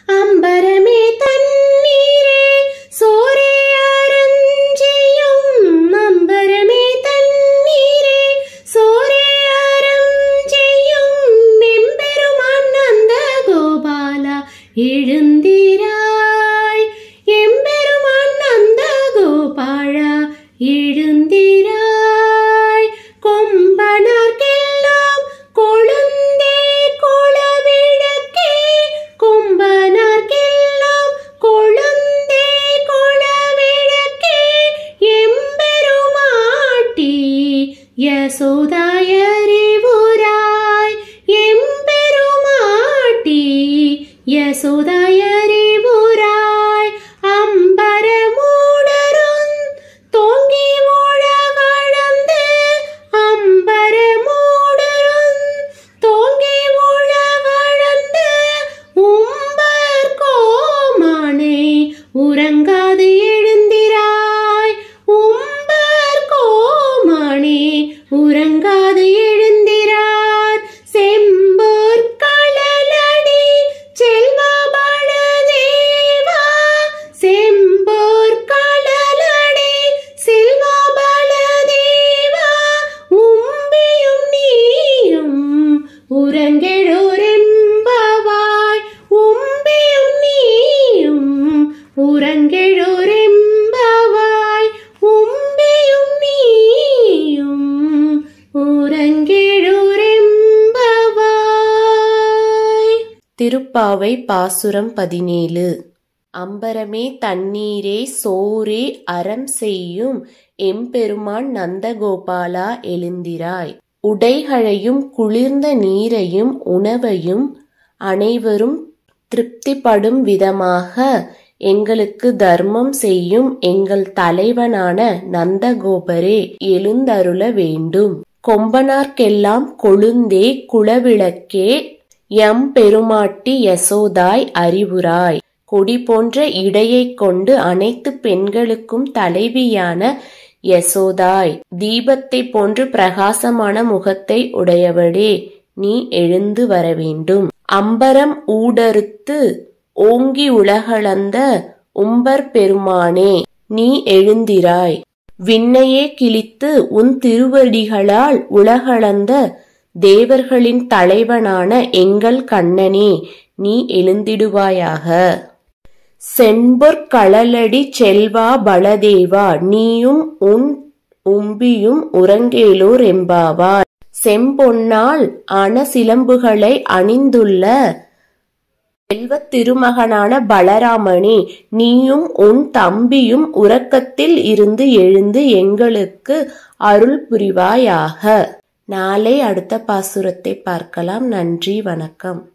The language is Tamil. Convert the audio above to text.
அம்பரமே தண்ணீரே சோரே அருஞ்செய்யும் அம்பரமே தண்ணீரே சோரே அருஞ்செய்யும் எம்பெருமான் நந்த கோபாலா எழுந்திராய் எம்பெருமான் நந்த கோபாலா எழுந்திராய் கொம்பனார்க்கெல்லாம் கொழுந்தே குளவிளக்கே கொம்பனார்க்கெல்லாம் கொழுந்தே குளவிளக்கே எம்பெருமாட்டி யசோதாயறிவுராய் எம்பெருமாட்டி யசோதாயறிவுராய் அம்பரமூடரும் தோங்கி உலகளந்து அம்பரமூடரும் தோங்கி உலகளந்து உம்பர் கோமானே உறங்காது எழுந்திராய் உம்பர் கோமானே உறங்காது எழுந்திரார் செம்பூர் களலடி செல்வா பலதேவா செம்பூர் களலடி செல்வா பலதேவா உம்பியும் நீயும் உறங்கெழோரெம்பவாய் உம்பியும் நீயும் உறங்கெழோரெம்பவாய் உம்பியும் நீயும் உறங்கெழோரெம்பவாய் திருப்பாவை பாசுரம் பதினேழு அம்பரமே தண்ணீரே சோரே அறம் செய்யும் எம்பெருமான் நந்தகோபாலா எழுந்திராய் உடைகளையும் குளிர்ந்த நீரையும் உணவையும் அனைவரும் திருப்திப்படும் விதமாக எங்களுக்கு தர்மம் செய்யும் எங்கள் தலைவனான நந்தகோபரே எழுந்தருள வேண்டும் கொம்பனார்க்கெல்லாம் கொழுந்தே குளவிளக்கே எம் பெருமாட்டி யசோதாய் அறிவுராய் கொடி போன்ற இடையைக் கொண்டு அனைத்து பெண்களுக்கும் தலைவியான யசோதாய் தீபத்தை போன்று பிரகாசமான முகத்தை உடையவளே நீ எழுந்து வர வேண்டும் அம்பரம் ஊடறுத்து ஓங்கி உலகளந்த உம்பர் பெருமானே நீ எழுந்திராய் விண்ணையே கிழித்து உன் திருவடிகளால் உலகளந்த தேவர்களின் தலைவனான எங்கள் கண்ணனே நீ எழுந்திடுவாயாக செம்பொற்களலடி செல்வா பலதேவா நீயும் உன் உம்பியும் உறங்கேலோர் எம்பாவாய் செம்பொன்னால் ஆன சிலம்புகளை அணிந்துள்ள செல்வத் திருமகனான பலராமனே நீயும் உன் தம்பியும் உறக்கத்தில் இருந்து எழுந்து எங்களுக்கு அருள் புரிவாயாக நாளை அடுத்த பாசுரத்தை பார்க்கலாம் நன்றி வணக்கம்